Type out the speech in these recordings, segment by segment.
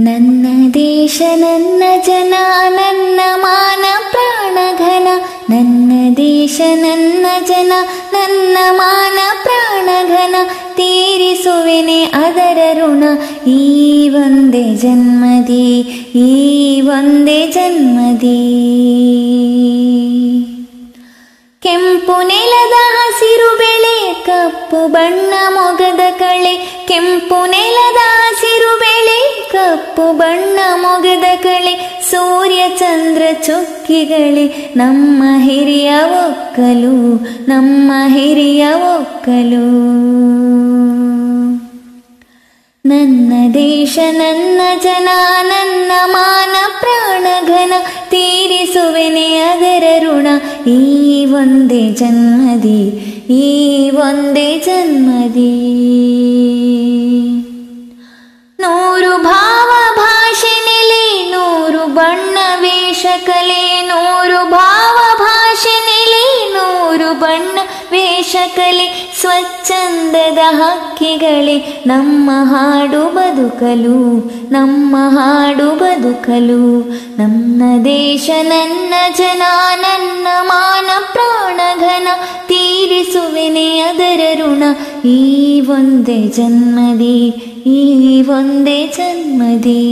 ನನ್ನ ದೇಶ ನನ್ನ ಜನ ನನ್ನ ಮಾನ ಪ್ರಾಣಘನ ನನ್ನ ದೇಶ ನನ್ನ ಜನ ನನ್ನ ಮಾನ ಪ್ರಾಣಘನ ತೀರಿಸುವೆನೆ ಅದರ ಋಣ ಈ ಒಂದೇ ಜನ್ಮದಿ ಈ ಒಂದೇ ಜನ್ಮದಿ ಕೆಂಪು ನೆಲದ ಹಸಿರು ಬೆಳೆ ಕಪ್ಪು ಬಣ್ಣ ಮೊಗದ ಕಳೆ ಕೆಂಪು ನೆಲದ ಹಸಿರು ಬೆಳೆ ಕಪ್ಪು ಬಣ್ಣ ಮೊಗದ ಕಳೆ ಸೂರ್ಯ ಚಂದ್ರ ಚುಕ್ಕಿಗಳೇ ನಮ್ಮ ಹಿರಿಯ ಒಕ್ಕಲು ನಮ್ಮ ಹಿರಿಯ ಒಕ್ಕಲು ನನ್ನ ದೇಶ ನನ್ನ ಜನ ನನ್ನ ಮಾನ ಪ್ರಾಣಘನ ತೀರಿಸುವೆನೆ ಅದರ ಋಣ ಈ ಒಂದೇ ಜನ್ಮದಿ ಈ ಒಂದೇ ಜನ್ಮದಿ ನೂರು ಭಾವ ಭಾಷೆ ನೆಲೆ ನೂರು ಬಣ್ಣ ವೇಷ ಕಲೆ ನೂರು ಭಾವ ಭಾಷೆ ನೆಲೆ ನೂರು ಬಣ್ಣ ವೇಷ ಕಲೆ ಸ್ವಚ್ಛಂದದ ಹಕ್ಕಿಗಳೇ ನಮ್ಮ ಹಾಡು ಬದುಕಲು ನಮ್ಮ ಹಾಡು ಬದುಕಲು ನನ್ನ ದೇಶ ನನ್ನ ಜನ ನನ್ನ ಮಾನ ಪ್ರಾಣಘನ ತೀರಿಸುವೆನೆ ಅದರ ಋಣ ಈ ಒಂದೇ ಜನ್ಮದಿ ಈ ಒಂದೇ ಜನ್ಮದಿ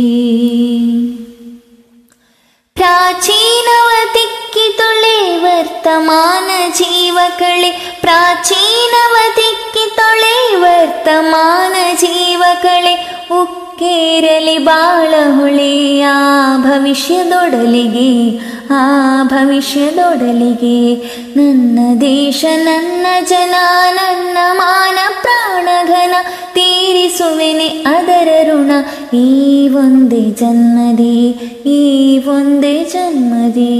ಪ್ರಾಚೀನವ ತಿಕ್ಕಿ ತೊಳೆ ವರ್ತಮಾನ ಜೀವ ಕಳೆ ಪ್ರಾಚೀನವ ತಿಕ್ಕಿ ತೊಳೆ ವರ್ತಮಾನ ಜೀವ ಕಳೆ ಉಕ್ಕೇರಲಿ ಬಾಳ ಹೊಳೆ ಆ ಭವಿಷ್ಯದೊಡಲಿಗೆ ಆ ಭವಿಷ್ಯದೊಡಲಿಗೆ ನನ್ನ ದೇಶ ನನ್ನ ಜನ ನನ್ನ ಮಾನ ಪ್ರಾಣಘನ ತೀರಿಸುವೆನೆ ಅದರ ಋಣ ಈ ಒಂದೇ ಜನ್ಮದಿ ಈ ಒಂದೇ ಜನ್ಮದಿ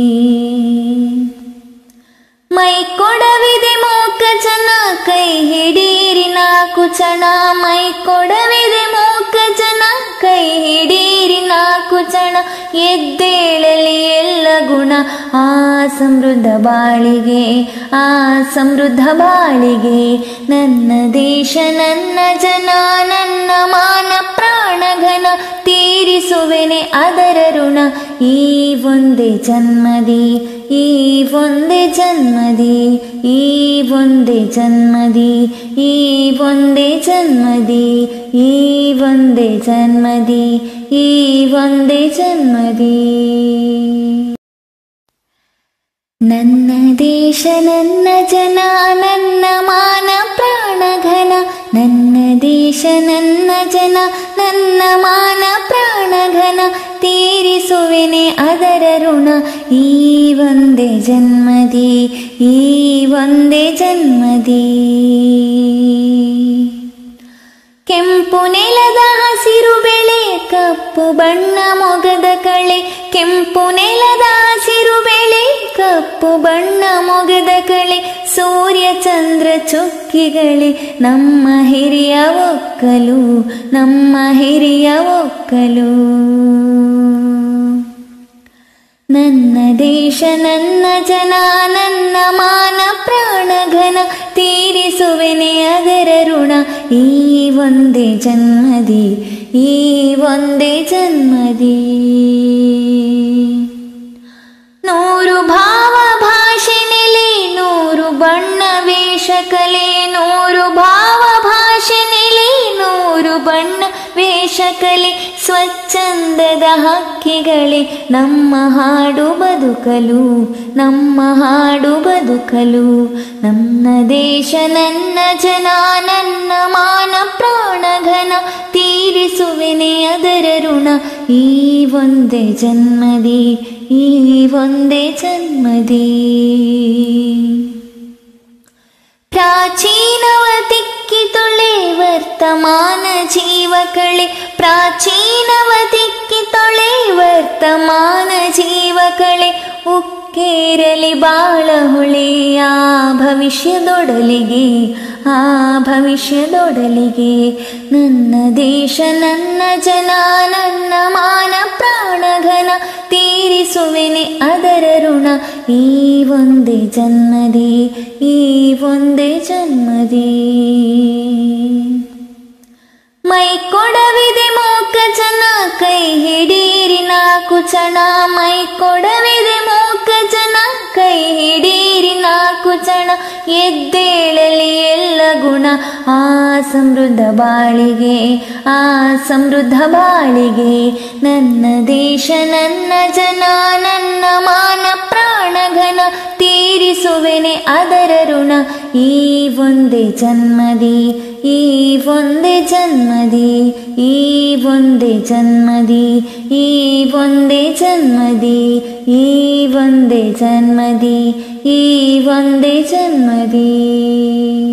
ಮೈ ಕೊಡವಿದೆ ಮೂಕ ಜನ ಕೈ ಹಿಡೀರಿ ನಾಲ್ಕು ಜನ ಮೈ ಕೊಡವಿದೆ ಮೂಕ ಜನ ಕೈ ಹಿಡೀರಿ ನಾಲ್ಕು ಜನ ಎದ್ದೇಳಲಿ ಎಲ್ಲ ಗುಣ ಆ ಸಮೃದ್ಧ ಬಾಳಿಗೆ ಆ ಸಮೃದ್ಧ ಬಾಳಿಗೆ ನನ್ನ ದೇಶ ನನ್ನ ಜನ ನನ್ನ ಮಾನ ಪ್ರಾಣಘನ ತೀರಿಸುವೆನೆ ಅದರ ಋಣ ಈ ಒಂದೇ ಜನ್ಮದಿ ಈ ಒಂದೇ ಜನ್ಮದಿ ಈ ಒಂದೇ ಜನ್ಮದಿ ಈ ಒಂದೇ ಜನ್ಮದಿ ಈ ಒಂದೇ ಜನ್ಮದಿ ಈ ಒಂದೇ ಜನ್ಮದಿ ನನ್ನ ದೇಶ ನನ್ನ ಜನ ನನ್ನ ಮಾನ ಪ್ರಾಣಘನ ನನ್ನ ದೇಶ ನನ್ನ ಜನ ನನ್ನ ಮಾನ ಪ್ರಾಣಘನ ತೀರಿಸುವೆನೆ ಅದರ ಋಣ ಈ ಒಂದೇ ಜನ್ಮದಿ ಈ ಒಂದೇ ಜನ್ಮದಿ ಕೆಂಪು ನೆಲದ ಹಸಿರು ಬೆಳೆ ಕಪ್ಪು ಬಣ್ಣ ಮೊಗದ ಕಳೆ ಕೆಂಪು ನೆಲದ ಹಸಿರು ಬೆಳೆ ಕಪ್ಪು ಬಣ್ಣ ಮೊಗದ ಕಳೆ ಸೂರ್ಯ ಚಂದ್ರ ಚುಕ್ಕಿಗಳೇ ನಮ್ಮ ಹಿರಿಯ ಒಕ್ಕಲು ನಮ್ಮ ಹಿರಿಯ ಒಕ್ಕಲು ನನ್ನ ದೇಶ ನನ್ನ ಜನ ನನ್ನ ಮಾನ ಪ್ರಾಣಘನ ತೀರಿಸುವೆನೆ ಅದರ ಋಣ ಈ ಒಂದೇ ಜನ್ಮದಿ ಈ ಒಂದೇ ಜನ್ಮದಿ ನೂರು ಭಾವ ಭಾಷೆ ನೆಲೆ ನೂರು ಬಣ್ಣ ವೇಷ ಕಲೆ ನೂರು ಭಾವ ಭಾಷೆ ನೆಲೆ ನೂರು ಬಣ್ಣ ವೇಷ ಕಲೆ ಸ್ವಚ್ಛಂದದ ಹಕ್ಕಿಗಳೇ ನಮ್ಮ ಹಾಡು ಬದುಕಲು ನಮ್ಮ ಹಾಡು ಬದುಕಲು ನನ್ನ ದೇಶ ನನ್ನ ಜನ ನನ್ನ ಮಾನ ಪ್ರಾಣಘನ ತೀರಿಸುವೆನೆ ಅದರ ಋಣ ಈ ಒಂದೇ ಜನ್ಮದಿ ಈ ಒಂದೇ ಜನ್ಮದಿ ಪ್ರಾಚೀನವ ತಿಕ್ಕಿ ತೊಳೆ ವರ್ತಮಾನ ಜೀವ ಕಳೆ ಪ್ರಾಚೀನವ ತಿಕ್ಕಿ ತೊಳೆ ವರ್ತಮಾನ ಜೀವ ಕಳೆ ಉಕ್ಕೇರಲಿ ಬಾಳ ಹೊಳೆ ಆ ಭವಿಷ್ಯದೊಡಲಿಗೆ ಆ ಭವಿಷ್ಯದೊಡಲಿಗೆ ನನ್ನ ದೇಶ ನನ್ನ ಜನ ನನ್ನ ಮಾನ ಪ್ರಾಣಘನ ತೀರಿಸುವೆನೆ ಅದರ ಋಣ ಈ ಒಂದೇ ಜನ್ಮದಿ ಈ ಒಂದೇ ಜನ್ಮದಿ ಮೈ ಕೊಡವಿದೆ ಮೂಕ ಜನ ನಾಲ್ಕು ಚಣ ಮೈ ಕೊಡವಿದೆ ಮೂಕ ಜನ ಕೈ ಹಿಡೀರಿ ನಾಲ್ಕು ಚಣ ಎದ್ದೇಳಲಿ ಎಲ್ಲ ಗುಣ ಆ ಸಮೃದ್ಧ ಬಾಳಿಗೆ ಆ ಸಮೃದ್ಧ ಬಾಳಿಗೆ ನನ್ನ ದೇಶ ನನ್ನ ಜನ ನನ್ನ ಮಾನ ಪ್ರಾಣಘನ ತೀರಿಸುವೆನೆ ಅದರ ಋಣ ಈ ಒಂದೇ ಜನ್ಮದಿ ಈ ಒಂದೇ ಜನ್ಮದಿ ಈ ಒಂದೇ ಜನ್ಮದಿ ಈ ಒಂದೇ ಜನ್ಮದಿ ಈ ಒಂದೇ ಜನ್ಮದಿ ಈ ಒಂದೇ ಜನ್ಮದಿ